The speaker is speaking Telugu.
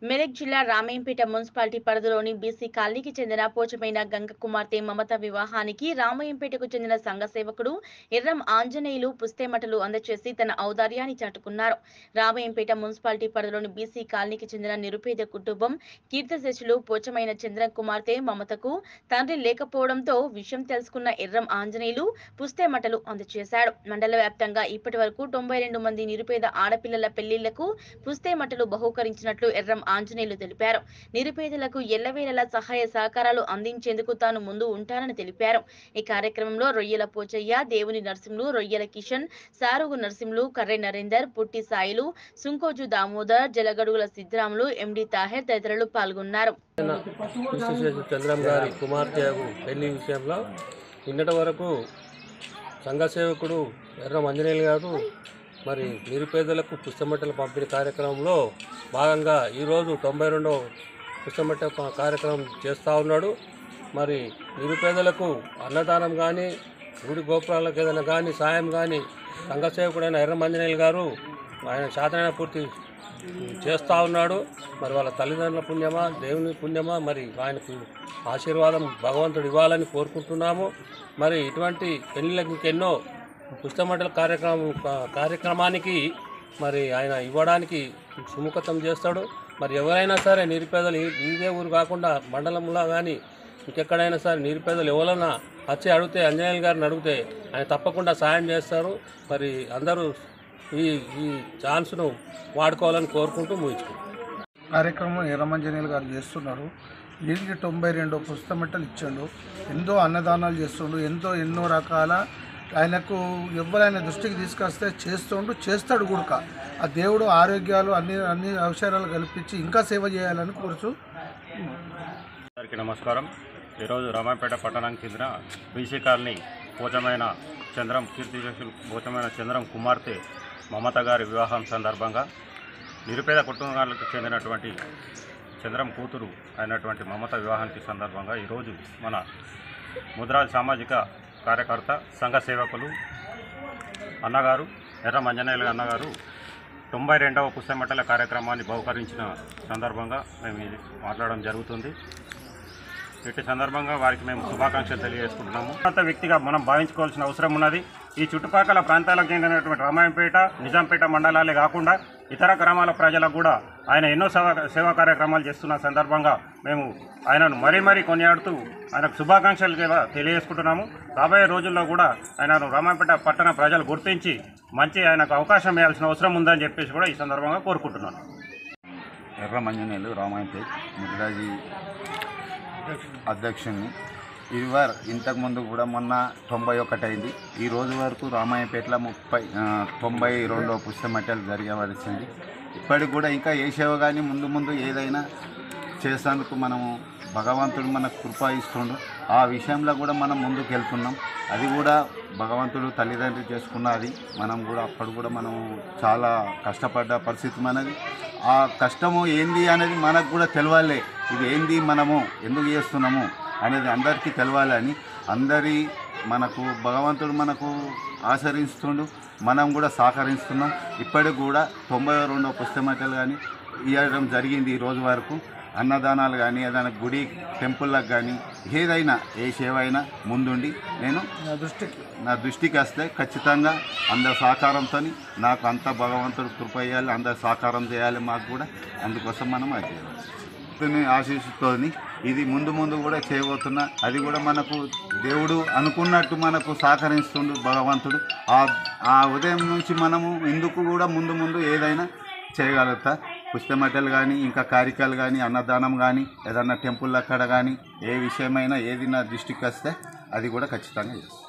మెదక్ జిల్లా రామయ్యంపేట మున్సిపాలిటీ పరిధిలోని బీసీ కాలనీకి చెందిన పోచమైన గంగ కుమార్తె మమత వివాహానికి రామయ్యంపేటకు చెందిన సంఘ సేవకుడు ఎర్రం ఆంజనేయులు పుస్తేమటలు అందచేసి తన ఔదార్యాన్ని చాటుకున్నారు రామయ్యంపేట మున్సిపాలిటీ పరిధిలోని బీసీ కాలనీకి చెందిన నిరుపేద కుటుంబం కీర్తిశేషులు పోచమైన చంద్ర కుమార్తె మమతకు తండ్రి లేకపోవడంతో విషయం తెలుసుకున్న ఎర్రం ఆంజనేయులు పుస్తేమటలు అందజేశాడు మండల వ్యాప్తంగా ఇప్పటి వరకు తొంభై రెండు మంది నిరుపేద ఆడపిల్లల పెళ్లిళ్లకు పుస్తేమటలు బహూకరించినట్లు ఎర్రం ఆంజనేయులు తెలిపారు నిరుపేదలకు ఎల్లవేళలా సహాయ సహకారాలు అందించేందుకు తాను ముందు ఉంటానని తెలిపారు ఈ కార్యక్రమంలో రొయ్యల పోచయ్య దేవుని నరసింహులు రొయ్యల కిషన్ సారుగు నరసింహులు కర్రె నరేందర్ పుట్టి సాయిలు సుంకోజు దామోదర్ జలగడుగుల సిద్ధరాములు ఎండి తాహెర్ తదితరులు పాల్గొన్నారు కృష్ణశేషు చంద్రం గారి కుమార్తె పెళ్లి విషయంలో నిన్నటి వరకు సంఘ సేవకుడు ఎర్ర మంజనేయులు గారు మరి నిరుపేదలకు పుస్తమట్టల పంపిణీ కార్యక్రమంలో భాగంగా ఈరోజు తొంభై రెండో పుస్తమట్ట ప- కార్యక్రమం చేస్తూ ఉన్నాడు మరి నిరుపేదలకు అన్నదానం కానీ గుడి గోపురాలకు ఏదైనా కానీ సాయం కానీ సంఘ సేవకుడైన ఎర్ర మంజనేయులు గారు ఆయన శాతనైన పూర్తి చేస్తూ ఉన్నాడు మరి వాళ్ళ తల్లిదండ్రుల పుణ్యమా దేవుని పుణ్యమా మరి ఆయనకు ఆశీర్వాదం భగవంతుడు ఇవ్వాలని కోరుకుంటున్నాము మరి ఇటువంటి పెళ్ళిళ్ళకి ఇంకెన్నో పుస్తమండల కార్యక్రమం కా- కార్యక్రమానికి మరి ఆయన ఇవ్వడానికి సుముఖతం చేస్తాడు మరి ఎవరైనా సరే నిరుపేదలు ఈ- ఇదే ఊరు కాకుండా మండలంలో కానీ ఇంకెక్కడైనా సరే నిరుపేదలు ఎవరైనా వచ్చి అడిగితే అంజనేయులు గారిని అడిగితే ఆయన తప్పకుండా సాయం చేస్తారు మరి అందరూ ఈ ఈ ఛాన్స్ను వాడుకోవాలని కోరుకుంటూ ముగించుకుంటాం కార్యక్రమం ఎర్రమంజనేయులు గారు చేస్తున్నారు వీరికి తొంభై రెండో పుస్తమెట్టలు ఇచ్చాడు ఎంతో అన్నదానాలు చేస్తుండు ఎంతో ఎన్నో రకాల ఆయనకు ఎవరైనా దృష్టికి తీసుకొస్తే చేస్తుండు చేస్తాడు కూడా ఆ దేవుడు ఆరోగ్యాలు అన్ని అన్ని అవసరాలు కల్పించి ఇంకా సేవ చేయాలని కోరుచు అందరికీ నమస్కారం ఈరోజు రామాయపేట పట్టణానికి చెందిన బీసీ కాలనీ పోచమైన చంద్రం కీర్తిశేషులు పోచమైన చంద్రం కుమార్తె మమత గారి వివాహం సందర్భంగా నిరుపేద కుటుంబాలకు చెందినటువంటి చంద్రం కూతురు అయినటువంటి మమత వివాహానికి సందర్భంగా ఈరోజు మన ముద్రాజ్ సామాజిక కార్యకర్త సంఘ సేవకులు అన్నగారు ఎర్ర మంజనేయులు అన్నగారు తొంభై రెండవ పుస్తమట్టల కార్యక్రమాన్ని బహుకరించిన సందర్భంగా మేము ఇది మాట్లాడడం జరుగుతుంది ఇట్టి సందర్భంగా వారికి మేము శుభాకాంక్షలు తెలియజేసుకుంటున్నాము ఉన్నత వ్యక్తిగా మనం భావించుకోవాల్సిన అవసరం ఉన్నది ఈ చుట్టుపక్కల ప్రాంతాలకు చెందినటువంటి రామాయంపేట నిజాంపేట మండలాలే కాకుండా ఇతర గ్రామాల ప్రజలకు కూడా ఆయన ఎన్నో సేవా సేవా కార్యక్రమాలు చేస్తున్న సందర్భంగా మేము ఆయనను మరీ మరీ కొనియాడుతూ ఆయనకు శుభాకాంక్షలు కూడా తెలియజేసుకుంటున్నాము రాబోయే రోజుల్లో కూడా ఆయనను రామాయంపేట పట్టణ ప్రజలు గుర్తించి మంచి ఆయనకు అవకాశం ఇవ్వాల్సిన అవసరం ఉందని చెప్పేసి కూడా ఈ సందర్భంగా కోరుకుంటున్నాను ఎర్ర మంజనేలు రామాయపేట్ ముదిరాజీ అధ్యక్షుడిని ఇదివర్ ఇంతకుముందు కూడా మొన్న తొంభై ఒకటి అయింది ఈ రోజు వరకు రామాయపేటలో ముప్పై ఆ, తొంభై రెండో పుస్తమట్టలు జరగవలసింది ఇప్పటికి కూడా ఇంకా ఏ సేవ కానీ ముందు ముందు ఏదైనా చేసేందుకు మనము భగవంతుడు మనకు కృప ఇస్తుండు ఆ విషయంలో కూడా మనం ముందుకు వెళ్తున్నాం అది కూడా భగవంతుడు తల్లిదండ్రులు చేసుకున్నది మనం కూడా అప్పుడు కూడా మనం చాలా కష్టపడ్డ పరిస్థితి మనది ఆ కష్టము ఏంది అనేది మనకు కూడా తెలవాలి ఇది ఏంది మనము ఎందుకు చేస్తున్నాము అనేది అందరికీ తెలవాలని అందరి మనకు భగవంతుడు మనకు ఆచరిస్తుండు మనం కూడా సహకరిస్తున్నాం ఇప్పటికి కూడా తొంభై రెండో పుస్తమటలు కానీ ఇవ్వడం జరిగింది ఈ రోజు వరకు అన్నదానాలు కానీ ఏదైనా గుడి టెంపుల్లకు కానీ ఏదైనా ఏ సేవ అయినా ముందుండి నేను నా దృష్టికి నా దృష్టికి వస్తే ఖచ్చితంగా అందరి సహకారంతో నాకు అంత భగవంతుడు కృప చేయాలి అందరు సహకారం చేయాలి మాకు కూడా అందుకోసం మనం అది చేయాలి భక్తుని ఆశీస్సుతోని ఇది ముందు ముందు కూడా చేయబోతున్నా అది కూడా మనకు దేవుడు అనుకున్నట్టు మనకు సహకరిస్తుండు భగవంతుడు ఆ ఆ ఉదయం నుంచి మనము ఎందుకు కూడా ముందు ముందు ఏదైనా చేయగలుగుతా పుస్తమట్టలు కానీ ఇంకా కారికలు కానీ అన్నదానం కానీ ఏదన్నా టెంపుల్ అక్కడ కానీ ఏ విషయమైనా ఏది నా దృష్టికి వస్తే అది కూడా ఖచ్చితంగా చేస్తాను